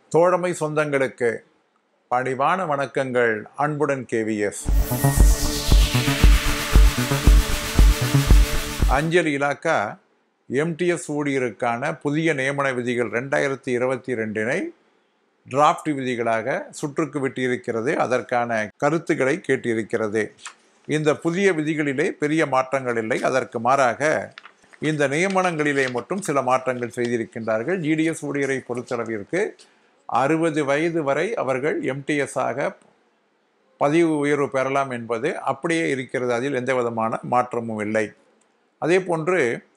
தோழமை சொந்தங்களுக்கு பணிவான வணக்கங்கள் அன்புடன் கேவிஎஸ் அஞ்சல் இலாக்கா எம்டிஎஸ் ஊழியருக்கான புதிய நியமன விதிகள் ரெண்டாயிரத்தி இருபத்தி ரெண்டினை டிராஃப்ட் விதிகளாக சுற்றுக்கு விட்டிருக்கிறது அதற்கான கருத்துக்களை கேட்டிருக்கிறது இந்த புதிய விதிகளிலே பெரிய மாற்றங்கள் இல்லை அதற்கு மாறாக இந்த நியமனங்களிலே மட்டும் சில மாற்றங்கள் செய்திருக்கின்றார்கள் ஜிடிஎஸ் ஊழியரை பொறுத்தளவிற்கு அறுபது வயது வரை அவர்கள் எம்டிஎஸ் ஆக பதிவு உயர்வு பெறலாம் என்பது அப்படியே இருக்கிறது அதில் எந்த விதமான மாற்றமும் இல்லை அதே போன்று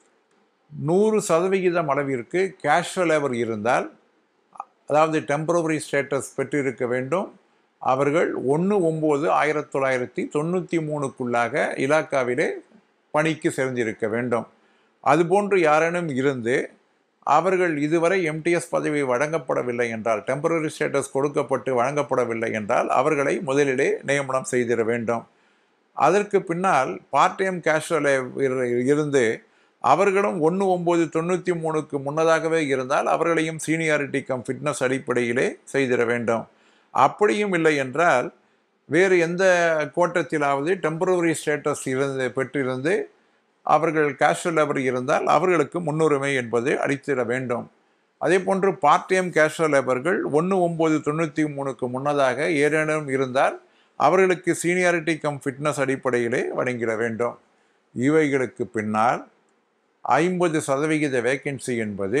நூறு சதவிகிதம் அளவிற்கு கேஷுவல் லேபர் இருந்தால் அதாவது டெம்பரவரி ஸ்டேட்டஸ் பெற்றிருக்க வேண்டும் அவர்கள் ஒன்று ஒம்பது ஆயிரத்தி தொள்ளாயிரத்தி தொண்ணூற்றி மூணுக்குள்ளாக இலாக்காவிலே பணிக்கு சேர்ந்திருக்க வேண்டும் அதுபோன்று யாரேனும் இருந்து அவர்கள் இதுவரை எம்டிஎஸ் பதவி வழங்கப்படவில்லை என்றால் டெம்பரரி ஸ்டேட்டஸ் கொடுக்கப்பட்டு வழங்கப்படவில்லை என்றால் அவர்களை முதலிலே நியமனம் செய்திட வேண்டும் அதற்கு பின்னால் பார்ட் டைம் கேஷுவல் இருந்து அவர்களும் ஒன்று ஒம்பது தொண்ணூற்றி மூணுக்கு முன்னதாகவே இருந்தால் அவர்களையும் சீனியாரிட்டி கம் ஃபிட்னஸ் அடிப்படையிலே செய்திட வேண்டும் அப்படியும் இல்லை என்றால் வேறு எந்த கோட்டத்திலாவது டெம்பரவரி ஸ்டேட்டஸ் இருந்து பெற்றிருந்து அவர்கள் கேஷுவல் லேபர் இருந்தால் அவர்களுக்கு முன்னுரிமை என்பது அளித்திட வேண்டும் அதே போன்று பார்ட் டைம் கேஷுவல் லேபர்கள் ஒன்று ஒம்பது தொண்ணூற்றி மூணுக்கு முன்னதாக ஏதேனும் இருந்தால் அவர்களுக்கு சீனியாரிட்டி கம் ஃபிட்னஸ் அடிப்படையிலே வழங்கிட வேண்டும் இவைகளுக்கு பின்னால் ஐம்பது சதவிகித வேக்கன்சி என்பது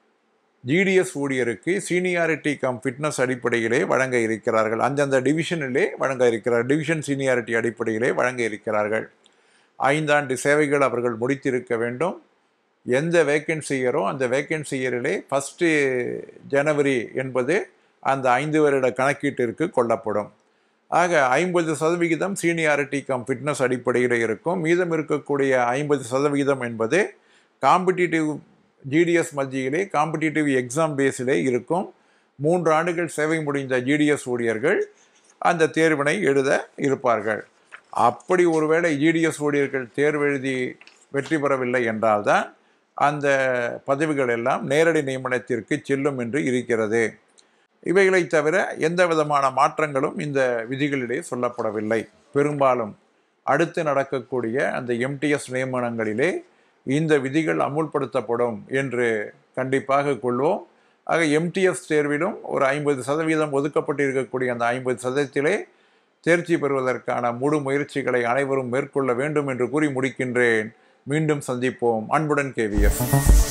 ஜிடிஎஸ் ஊழியருக்கு சீனியாரிட்டி கம் ஃபிட்னஸ் அடிப்படையிலே வழங்க இருக்கிறார்கள் அந்தந்த டிவிஷனிலே வழங்க இருக்கிறார் டிவிஷன் சீனியாரிட்டி அடிப்படையிலே வழங்க இருக்கிறார்கள் ஐந்தாண்டு சேவைகள் அவர்கள் முடித்திருக்க வேண்டும் எந்த வேக்கன்சி இயரோ அந்த வேக்கன்சி இயரிலே ஃபஸ்ட்டு ஜனவரி என்பது அந்த ஐந்து வருட கணக்கீட்டிற்கு கொள்ளப்படும் ஆக ஐம்பது சதவிகிதம் சீனியாரிட்டி கம் ஃபிட்னஸ் அடிப்படையில் இருக்கும் மீதம் இருக்கக்கூடிய ஐம்பது சதவிகிதம் என்பது காம்படிட்டிவ் ஜிடிஎஸ் மத்தியிலே காம்படிட்டிவ் எக்ஸாம் பேஸிலே இருக்கும் மூன்று ஆண்டுகள் சேவை முடிந்த ஜிடிஎஸ் ஊழியர்கள் அந்த தேர்வினை எழுத இருப்பார்கள் அப்படி ஒருவேளை ஜிடிஎஸ் ஊழியர்கள் தேர்வு எழுதி வெற்றி பெறவில்லை என்றால்தான் அந்த பதவிகள் எல்லாம் நேரடி நியமனத்திற்கு செல்லும் என்று இருக்கிறது இவைகளை தவிர எந்த விதமான மாற்றங்களும் இந்த விதிகளிலே சொல்லப்படவில்லை பெரும்பாலும் அடுத்து நடக்கக்கூடிய அந்த எம்டிஎஸ் நியமனங்களிலே இந்த விதிகள் அமுல்படுத்தப்படும் என்று கண்டிப்பாக கொள்வோம் ஆக எம்டிஎஸ் தேர்விலும் ஒரு ஐம்பது சதவீதம் ஒதுக்கப்பட்டிருக்கக்கூடிய அந்த ஐம்பது சதவீதத்திலே தேர்ச்சி பெறுவதற்கான முழு முயற்சிகளை அனைவரும் மேற்கொள்ள வேண்டும் என்று கூறி முடிக்கின்றேன் மீண்டும் சந்திப்போம் அன்புடன் கேவிஎஸ்